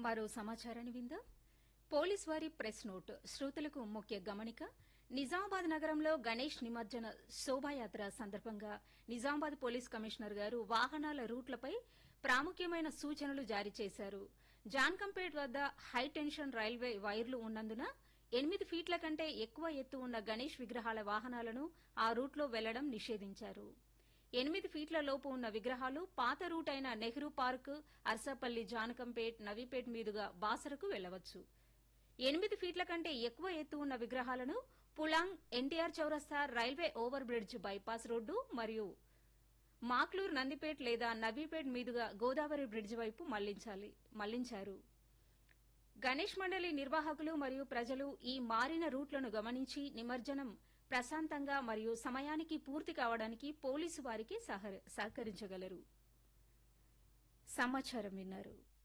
మరో సమాచారాన్ని విందాం పోలీస్ వారి ప్రెస్ నోట్ శ్రోతలకు ముఖ్య గమనిక నిజామాబాద్ నగరంలో గణేష్ నిమజ్జన శోభాయాత్ర సందర్భంగా నిజామాబాద్ పోలీస్ కమిషనర్ గారు వాహనాల రూట్లపై ప్రాముఖ్యమైన సూచనలు జారీ చేశారు జాన్కంపేట్ వద్ద హై టెన్షన్ రైల్వే వైర్లు ఉన్నందున ఎనిమిది ఫీట్ల కంటే ఎక్కువ ఎత్తు ఉన్న గణేష్ విగ్రహాల వాహనాలను ఆ రూట్లో వెళ్లడం నిషేధించారు ఎనిమిది ఫీట్ల లోపు ఉన్న విగ్రహాలు పాత రూట్ అయిన నెహ్రూ పార్క్ అర్సపల్లి జానకంపేట్ నవీపేట్ మీదుగా బాసరకు వెళ్లవచ్చు ఎనిమిది ఫీట్ల కంటే ఎక్కువ ఎత్తు ఉన్న విగ్రహాలను పులాంగ్ ఎన్టీఆర్ చౌరస్తా railway over bridge bypass road మరియు మాక్లూర్ నందిపేట్ లేదా నవీపేట్ మీదుగా గోదావరి బ్రిడ్జ్ వైపు మళ్లించాలి మళ్లించారు గణేష్ మండలి నిర్వాహకులు మరియు ప్రజలు ఈ మారిన రూట్లను గమనించి నిమజ్జనం ప్రశాంతంగా మరియు సమయానికి పూర్తి కావడానికి పోలీసు వారికి సహ- సహకరించగలరు సమాచారం విన్నారు